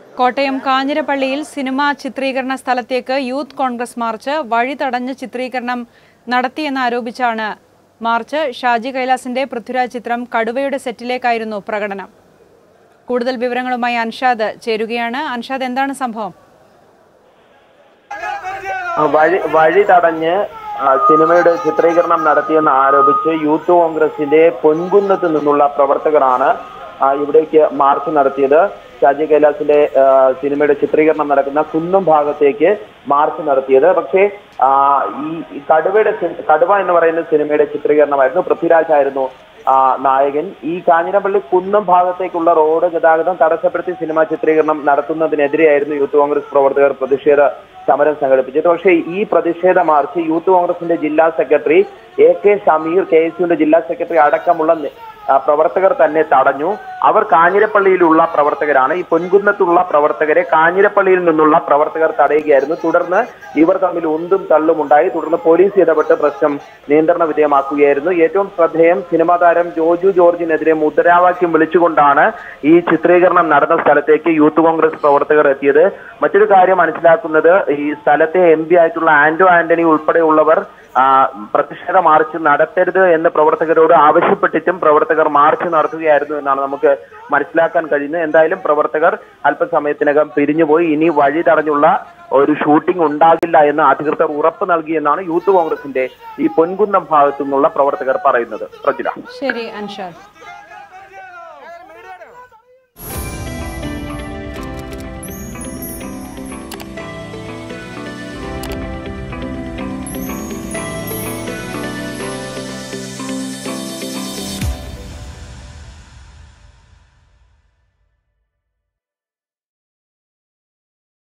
Kottayam കാഞ്ഞിരപ്പള്ളിയിൽ cinema ചിത്രീകരണ സ്ഥലത്തേക്ക് youth Congress March വഴി തടഞ്ഞ് ചിത്രീകരണം നടത്തിയെന്നാരോപിച്ചാണ് മാർച്ച് ഷാജി കൈലാസിന്റെ പൃഥ്വിരാജ് ചിത്രം കടുവയുടെ സെറ്റിലേക്കായിരുന്നു പ്രകടനം കൂടുതൽ വിവരങ്ങളുമായി അൻഷാദ് ചേരുകയാണ് അൻഷാദ് എന്താണ് സംഭവം ആ, വഴി വഴി തടഞ്ഞ് ആ, സിനിമയുടെ ചിത്രീകരണം നടത്തിയെന്ന് ആരോപിച്ച് യൂത്ത് കോൺഗ്രസിന്റെ പൊൻകുന്നത്ത് നിന്നുള്ള പ്രവർത്തകരാണ് ആ, ഇവിടേക്ക് മാർച്ച് നടത്തിയത് ഷാജി കൈലാസിന്റെ ആ, സിനിമയുടെ ചിത്രീകരണം നടക്കുന്ന കുന്നം ഭാഗത്തേക്ക് മാർച്ച് നടത്തിയത് പക്ഷേ ആ, ഈ ഈ കടുവയുടെ സി- കടുവ എന്ന് പറയുന്ന സിനിമയുടെ ചിത്രീകരണമായിരുന്നു പൃഥ്വിരാജ് ആയിരുന്നു ആ, നായകൻ ഈ കാഞ്ഞിരപ്പള്ളി കുന്നം ഭാഗത്തേക്കുള്ള റോഡ് ഗതാഗതം തടസ്സപ്പെടുത്തി സിനിമാ ചിത്രീകരണം നടത്തുന്നതിനെതിരെയായിരുന്നു യൂത്ത് കോൺഗ്രസ് പ്രവർത്തകർ പ്രതിഷേധ സമരം സംഘടിപ്പിച്ചത് പക്ഷേ ഈ പ്രതിഷേധ മാർച്ച് യൂത്ത് കോൺഗ്രസിന്റെ ജില്ലാ secretary A K Shameer K S യുവിന്റെ ജില്ലാ സെക്രട്ടറി അടക്കമുള്ള നി- ആ, പ്രവർത്തകർ തന്നെ തടഞ്ഞു അവർ കാഞ്ഞിരപ്പള്ളിയിലുള്ള പ്രവർത്തകരാണ് ഈ പൊൻകുന്നത്തുള്ള പ്രവർത്തകരെ കാഞ്ഞിരപ്പള്ളിയിൽ നിന്നുള്ള പ്രവർത്തകർ തടയുകയായിരുന്നു തുടർന്ന് ഇവർ തമ്മിൽ ഉന്തും തള്ളും ഉണ്ടായി തുടർന്ന് പോലീസ് ഇടപെട്ട് പ്രശ്നം നിയന്ത്രണ വിധേയമാക്കുകയായിരുന്നു ഏറ്റവും ശ്രദ്ധേയം സിനിമാ താരം ജോജു ജോർജിനെതിരെ മുദ്രാവാക്യം വിളിച്ചുകൊണ്ടാണ് ഈ ചിത്രീകരണം നടന്ന സ്ഥലത്തേക്ക് യൂത്ത് കോൺഗ്രസ് പ്രവർത്തകർ എത്തിയത് മറ്റൊരു കാര്യം മനസ്സിലാക്കുന്നത് ഈ സ്ഥലത്തെ എം പി ആയിട്ടുള്ള ആന്റോ ആന്റണി ഉൾപ്പെടെയുള്ളവർ ആ, പ്രതിഷേധ മാർച്ച് നടത്തരുത് എന്ന് പ്രവർത്തകരോട് ആവശ്യപ്പെട്ടിട്ടും പ്രവർത്തകർ മാർച്ച് നടത്തുകയായിരുന്നു എന്നാണ് നമുക്ക് മനസ്സിലാക്കാൻ കഴിയുന്നത് എന്തായാലും പ്രവർത്തകർ അല്പസമയത്തിനകം പിരിഞ്ഞുപോയി ഇനി വഴി തടഞ്ഞുള്ള ഒരു ഷൂട്ടിംഗ് ഉണ്ടാകില്ല എന്ന് അധികൃതർ ഉറപ്പ് നൽകിയെന്നാണ് യൂത്ത് കോൺഗ്രസിന്റെ ഈ പൊൻകുന്നം ഭാഗത്തു നിന്നുള്ള പ്രവർത്തകർ പറയുന്നത് പ്രജുല ശരി അൻഷാദ്